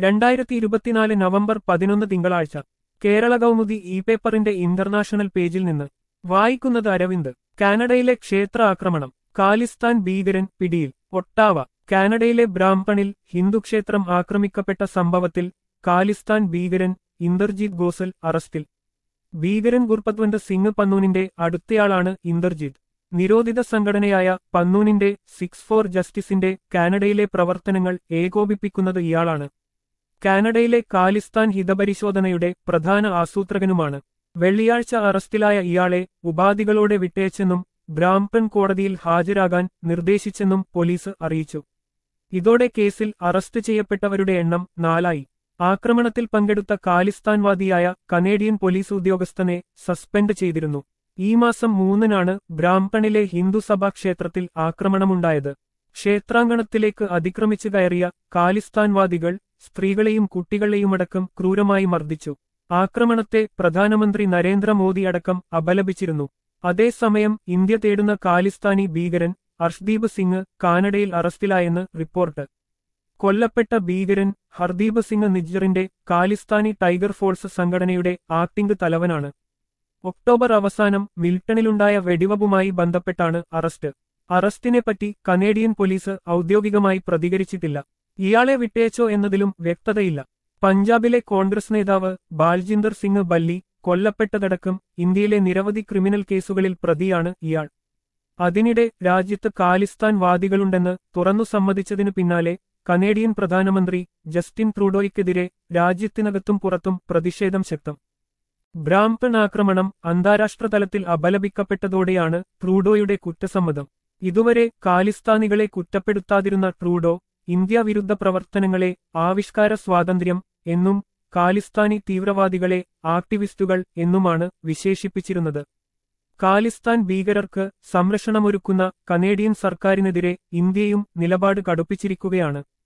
രണ്ടായിരത്തി ഇരുപത്തിനാല് നവംബർ പതിനൊന്ന് തിങ്കളാഴ്ച കേരള കൗമുദി ഇ പേപ്പറിന്റെ ഇന്റർനാഷണൽ പേജിൽ നിന്ന് വായിക്കുന്നത് അരവിന്ദ് കാനഡയിലെ ക്ഷേത്ര ആക്രമണം കാലിസ്ഥാൻ ഭീകരൻ പിടിയിൽ ഒട്ടാവ കാനഡയിലെ ബ്രാംപണിൽ ഹിന്ദുക്ഷേത്രം ആക്രമിക്കപ്പെട്ട സംഭവത്തിൽ കാലിസ്ഥാൻ ഭീകരൻ ഇന്ദർജീത് ഗോസൽ അറസ്റ്റിൽ ഭീകരൻ ഗുർപത്വന്ത് സിംഗ് പന്നൂനിന്റെ അടുത്തയാളാണ് ഇന്ദർജീത് നിരോധിത സംഘടനയായ പന്നൂനിന്റെ സിക്സ് ഫോർ ജസ്റ്റിസിന്റെ കാനഡയിലെ പ്രവർത്തനങ്ങൾ ഏകോപിപ്പിക്കുന്നത് ഇയാളാണ് കാനഡയിലെ കാലിസ്ഥാൻ ഹിതപരിശോധനയുടെ പ്രധാന ആസൂത്രകനുമാണ് വെള്ളിയാഴ്ച അറസ്റ്റിലായ ഇയാളെ ഉപാധികളോടെ വിട്ടയച്ചെന്നും ബ്രാംപൺ കോടതിയിൽ ഹാജരാകാൻ നിർദ്ദേശിച്ചെന്നും പോലീസ് അറിയിച്ചു ഇതോടെ കേസിൽ അറസ്റ്റ് ചെയ്യപ്പെട്ടവരുടെ എണ്ണം നാലായി ആക്രമണത്തിൽ പങ്കെടുത്ത കാലിസ്ഥാൻവാദിയായ കനേഡിയൻ പോലീസ് ഉദ്യോഗസ്ഥനെ സസ്പെൻഡ് ചെയ്തിരുന്നു ഈ മാസം മൂന്നിനാണ് ബ്രാംപണിലെ ഹിന്ദുസഭാ ക്ഷേത്രത്തിൽ ആക്രമണമുണ്ടായത് ക്ഷേത്രാങ്കണത്തിലേക്ക് അതിക്രമിച്ചു കയറിയ കാലിസ്ഥാൻവാദികൾ സ്ത്രീകളെയും കുട്ടികളെയുമടക്കം ക്രൂരമായി മർദ്ദിച്ചു ആക്രമണത്തെ പ്രധാനമന്ത്രി നരേന്ദ്രമോദി അടക്കം അപലപിച്ചിരുന്നു അതേസമയം ഇന്ത്യ തേടുന്ന കാലിസ്ഥാനി ഭീകരൻ അർഷ്ദീപ് സിംഗ് കാനഡയിൽ അറസ്റ്റിലായെന്ന് റിപ്പോർട്ട് കൊല്ലപ്പെട്ട ഭീകരൻ ഹർദീപ് സിംഗ് നിജ്ജറിന്റെ കാലിസ്ഥാനി ടൈഗർ ഫോഴ്സ് സംഘടനയുടെ ആക്ടിംഗ് തലവനാണ് ഒക്ടോബർ അവസാനം മിൽട്ടണിലുണ്ടായ വെടിവപ്പുമായി ബന്ധപ്പെട്ടാണ് അറസ്റ്റ് അറസ്റ്റിനെപ്പറ്റി കനേഡിയൻ പോലീസ് ഔദ്യോഗികമായി പ്രതികരിച്ചിട്ടില്ല ഇയാളെ വിട്ടയച്ചോ എന്നതിലും വ്യക്തതയില്ല പഞ്ചാബിലെ കോൺഗ്രസ് നേതാവ് ബാൽജിന്ദർ സിംഗ് ബല്ലി കൊല്ലപ്പെട്ടതടക്കം ഇന്ത്യയിലെ നിരവധി ക്രിമിനൽ കേസുകളിൽ പ്രതിയാണ് ഇയാൾ അതിനിടെ രാജ്യത്ത് കാലിസ്ഥാൻ വാദികളുണ്ടെന്ന് തുറന്നു സമ്മതിച്ചതിനു പിന്നാലെ കനേഡിയൻ പ്രധാനമന്ത്രി ജസ്റ്റിൻ ട്രൂഡോയ്ക്കെതിരെ രാജ്യത്തിനകത്തും പുറത്തും പ്രതിഷേധം ശക്തം ബ്രാംപൺ ആക്രമണം അന്താരാഷ്ട്ര തലത്തിൽ അപലപിക്കപ്പെട്ടതോടെയാണ് ട്രൂഡോയുടെ കുറ്റസമ്മതം ഇതുവരെ കാലിസ്ഥാനികളെ കുറ്റപ്പെടുത്താതിരുന്ന ട്രൂഡോ ഇന്ത്യ വിരുദ്ധ പ്രവർത്തനങ്ങളെ ആവിഷ്കാര സ്വാതന്ത്ര്യം എന്നും കാലിസ്ഥാനി തീവ്രവാദികളെ ആക്ടിവിസ്റ്റുകൾ എന്നുമാണ് വിശേഷിപ്പിച്ചിരുന്നത് കാലിസ്ഥാൻ ഭീകരർക്ക് സംരക്ഷണമൊരുക്കുന്ന കനേഡിയൻ സർക്കാരിനെതിരെ ഇന്ത്യയും നിലപാട് കടുപ്പിച്ചിരിക്കുകയാണ്